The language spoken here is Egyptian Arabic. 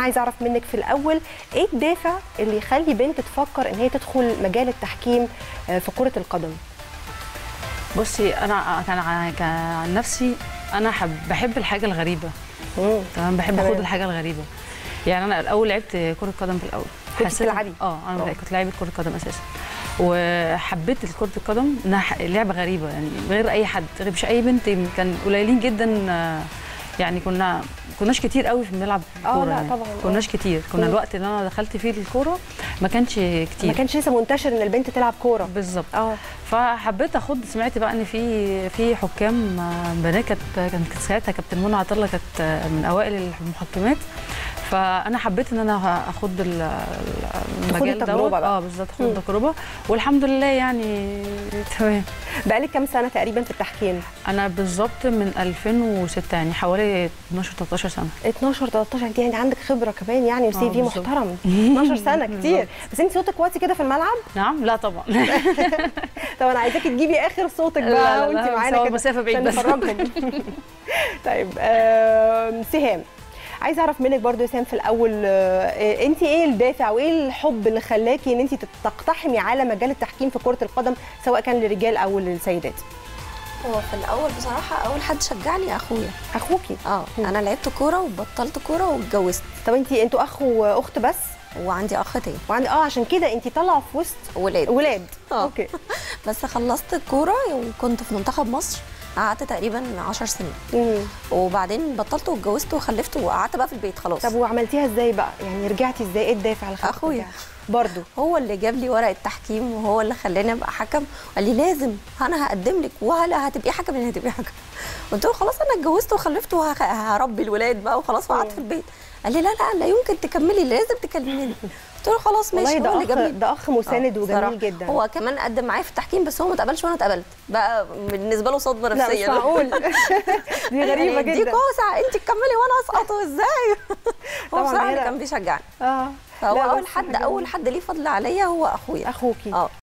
عايزه اعرف منك في الاول ايه الدافع اللي يخلي بنت تفكر ان هي تدخل مجال التحكيم آه، في كره القدم بصي انا كان عن كان عن نفسي انا حب بحب الحاجه الغريبه مم. تمام بحب تمام. اخد الحاجه الغريبه يعني انا الاول لعبت كره قدم في الاول كنت حسيت- بتلعبي؟ اه انا آه. كنت لعيبه كره قدم اساسا وحبيت كره القدم انها ح- لعبه غريبه يعني غير اي حد غير مش اي بنت كان قليلين جدا آه، يعني كنا كناش كتير قوي في بنلعب آه، كوره لا يعني. طبعاً، آه. كناش كتير كنا مم. الوقت اللي انا دخلت فيه الكوره ما كانش كتير ما كانش لسه منتشر ان البنت تلعب كوره بالظبط اه فحبيت اخد سمعت بقى ان في في حكام آه، بنات كانت كانت ساعتها كابتن منى عطله كانت آه، من اوائل المحكمات فانا حبيت ان انا اخد ال- ال- المجال التجربة دوت. بقى. اه بالظبط اخد مم. التجربه والحمد لله يعني تمام بقالك كام سنه تقريبا في التحكيم انا بالظبط من 2006 يعني حوالي 12 13 سنه 12 13 انت يعني عندك خبره كمان يعني وسي آه، في بالظبط. محترم 12 سنه كتير بالظبط. بس انت صوتك واطي كده في الملعب نعم لا طبعا طب انا عايزاكي تجيبي اخر صوتك لا، بقى لا، وانت لا، معانا بس هو كده مسافة بعيد عشان بس. نفرجهم طيب آم، سهام عايزه اعرف منك برضو يا سهام في الاول آه، انت ايه الدافع وايه الحب اللي خلاكي ان انت تقتحمي على مجال التحكيم في كره القدم سواء كان للرجال او للسيدات هو في الاول بصراحه اول حد شجعني اخويا اخوكي اه مم. انا لعبت كوره وبطلت كوره واتجوزت طب انت انتوا اخ واخت بس وعندي اخ تاني وعندي اه عشان كده انت طالعه في وسط ولاد ولاد آه. اوكي بس خلصت الكوره وكنت في منتخب مصر قعدت تقريبا 10 سنين مم. وبعدين بطلت واتجوزت وخلفت وقعدت بقى في البيت خلاص طب وعملتيها ازاي بقى يعني رجعتي ازاي ايه الدافع اللي خلاكي أخويا. ترجعي؟ برضو هو اللي جاب لي ورق التحكيم وهو اللي خلاني ابقى حكم قال لي لازم انا هقدم لك وهلا هتبقي حكم يعني هتبقي حكم قلت له خلاص انا اتجوزت وخلفت وهربي الولاد بقى وخلاص وقعدت في البيت قال لي لا لا لا يمكن تكملي لازم تكلميني قلت له خلاص ماشي والله هو ده اللي جاب اخ لي ده اخ مساند آه، صراحة. وجميل جدا هو كمان قدم معايا في التحكيم بس هو ما اتقبلش وانا اتقبلت بقى بالنسبه له صدمه لا نفسيه مش معقول دي غريبه يعني دي جدا كوسه انت تكملي وانا اسقط ازاي هو طبعاً بصراحه اللي هي- كان بيشجعني اه فهو لا، اول بس حد حاجة اول حد ليه فضل عليا هو اخويا اخوكي اه